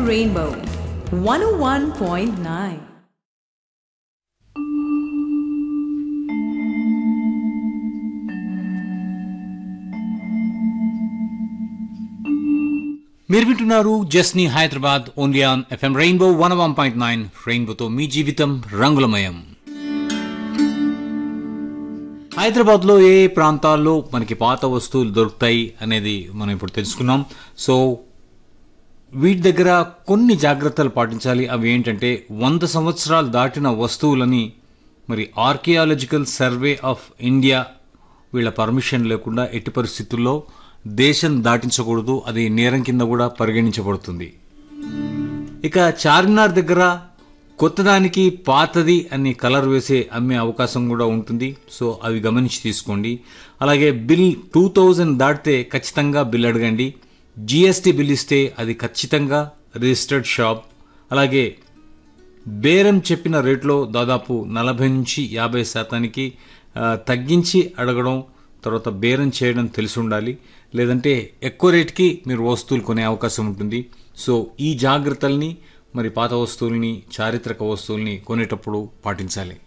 Rainbow 101.9. మీరు వింటున్నారు జస్ని Hyderabad only on FM Rainbow one one point nine రెయిన్బోతో మీ జీవితం రంగులమయం హైదరాబాద్ లో ఏ ఏ ప్రాంతాల్లో మనకి పాత వస్తువులు దొరుకుతాయి అనేది మనం ఇప్పుడు తెలుసుకున్నాం సో వీటి దగ్గర కొన్ని జాగ్రత్తలు పాటించాలి అవి ఏంటంటే వంద సంవత్సరాలు దాటిన వస్తువులని మరి ఆర్కియాలజికల్ సర్వే ఆఫ్ ఇండియా వీళ్ళ పర్మిషన్ లేకుండా ఎట్టి పరిస్థితుల్లో దేశం దాటించకూడదు అది నేరం కింద కూడా పరిగణించబడుతుంది ఇక చార్మినార్ దగ్గర కొత్తదానికి పాతది అని కలర్ వేసే అమ్మే అవకాశం కూడా ఉంటుంది సో అవి గమనించి తీసుకోండి అలాగే బిల్ టూ థౌజండ్ దాటితే ఖచ్చితంగా బిల్ అడగండి జిఎస్టీ బిల్ ఇస్తే అది ఖచ్చితంగా రిజిస్టర్డ్ షాప్ అలాగే బేరం చెప్పిన రేట్లో దాదాపు నలభై నుంచి యాభై శాతానికి ఆ, తగ్గించి అడగడం తర్వాత బేరం చేయడం తెలిసి ఉండాలి లేదంటే ఎక్కువ రేటుకి మీరు వస్తువులు కొనే అవకాశం ఉంటుంది సో ఈ జాగ్రత్తల్ని మరి పాత వస్తువుల్ని చారిత్రక వస్తువుల్ని కొనేటప్పుడు పాటించాలి